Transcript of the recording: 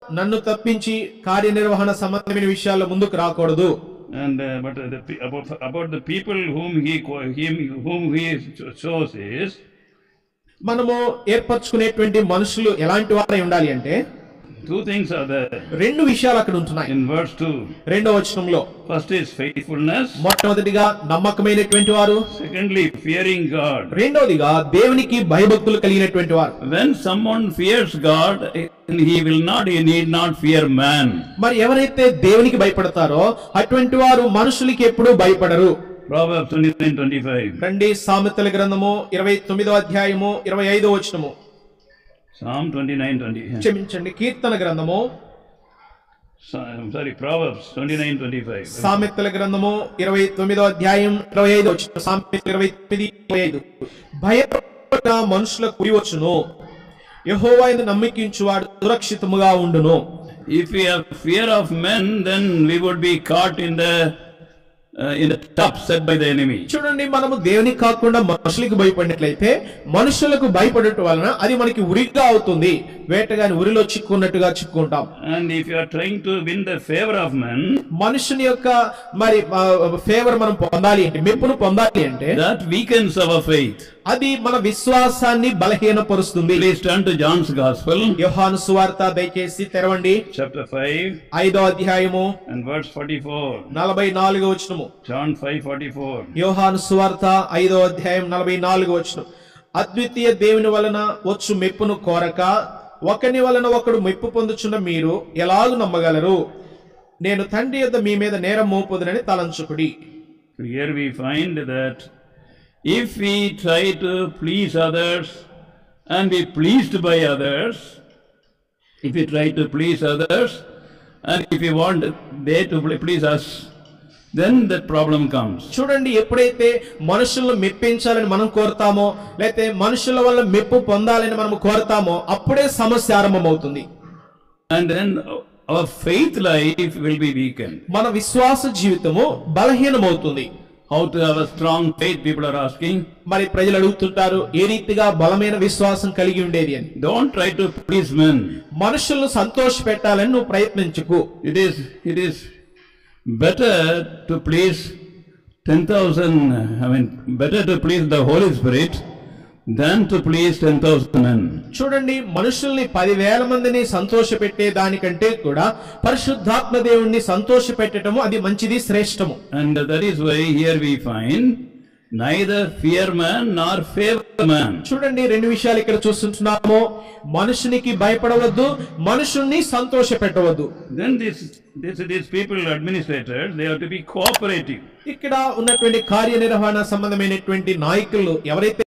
నన్ను తప్పించి కార్యనిర్వహణ సంబంధమైన విషయాల్లో ముందుకు రాకూడదు And uh, but uh, the, pe- about about the people whom he co- him whom he cho- chose is మనము ఏర్పరచుకునేటువంటి మనుషులు ఎలాంటి వారై ఉండాలి అంటే two things are there రెండు విషయాలు అక్కడ ఉంటున్నాయి in verse two. రెండో వచనంలో First is faithfulness. మొట్టమొదటిగా నమ్మకమైనటువంటి వారు Secondly, fearing God. రెండోదిగా దేవునికి భయభక్తులు కలిగినటువంటి వారు When someone fears God, he will not, he need not fear man. మరి ఎవరైతే దేవునికి భయపడతారో అటువంటి వారు మనుషులకి ఎప్పుడూ భయపడరు Proverbs 29 25. రండి సామెతల గ్రంథము ఇరవై తొమ్మిదో అధ్యాయము ఇరవై ఐదో వచనము Psalm 29 20. క్షమించండి కీర్తన గ్రంథము Sa- I'm sorry, Proverbs 29 25. సామెతల గ్రంథము ఇరవై తొమ్మిదో అధ్యాయం ఇరవై ఐదు వచ్చిన సామెతలు ఇరవై తొమ్మిది ఇరవై ఐదు భయపడ మనుషుల కుడి వచ్చును యహోవాయిని నమ్మికించువాడు సురక్షితముగా ఉండును If we have fear of men, then we would be caught in the uh, in the trap set by the enemy. చూడండి మనము దేవునికి కాకుండా మనుషులకు భయపడినట్లయితే మనుషులకు భయపడటం వలన అది మనకి ఉరిగా అవుతుంది వేటగాని ఉరిలో చిక్కున్నట్టుగా చిక్కుంటాం And if you are trying to win the favor of men, మనుషుని యొక్క మరి ఫేవర్ మనం పొందాలి అంటే మెప్పును పొందాలి అంటే that weakens our faith. అది మన విశ్వాసాన్ని బలహీనపరుస్తుంది Please turn to John's Gospel, యోహాను సువార్త దయచేసి తెరవండి chapter 5 ఐదో అధ్యాయము and verse 44. నలభై నాలుగో వచనము John 5 44. యోహాను సువార్త ఐదో అధ్యాయం నలభై నాలుగో వచనం అద్వితీయ దేవుని వలన వచ్చు మెప్పును కోరక ఒకని వలన ఒకడు మెప్పు పొందుచున్న మీరు ఎలాగు నమ్మగలరు నేను తండ్రి యొద్ద మీ మీద నేరం మోపుదునని తలంచుకుడి So here we find that if we try to please others and be pleased by others, if we try to please others and if we want they to please us, then that problem comes. చూడండి ఎప్పుడైతే మనుషులను మెప్పించాలని మనం కోరుతామో లేకపోతే మనుషుల వల్ల మెప్పు పొందాలని మనం కోరుతామో అప్పుడే సమస్య ఆరంభమవుతుంది And then our faith life will be weakened. మన విశ్వాస జీవితము బలహీనమవుతుంది How to have a strong faith, people are asking. మరి ప్రజలు అడుగుతుంటారు ఏ రీతిగా బలమైన విశ్వాసం కలిగి ఉండేది అని Don't try to please men. మనుషులను సంతోష పెట్టాలని నువ్వు ప్రయత్నించుకు It is, it is better to please 10,000, I mean, better to please the Holy Spirit than to please 10,000 men. చూడండి మనుషుల్ని పదివేల మందిని సంతోష పెట్టే దానికంటే కూడా పరిశుద్ధాత్మ దేవుణ్ణి సంతోష పెట్టడము అది మంచిది శ్రేష్టము And that is why here we find neither fear man nor favor man. చూడండి రెండు విషయాలు ఇక్కడ చూస్తుంటున్నాము మనుషునికి భయపడవద్దు మనుషుల్ని సంతోష పెట్టవద్దు Then this, this, these people, administrators, they have to be cooperative. ఇక్కడ ఉన్నటువంటి కార్యనిర్వహణ సంబంధమైనటువంటి నాయకులు ఎవరైతే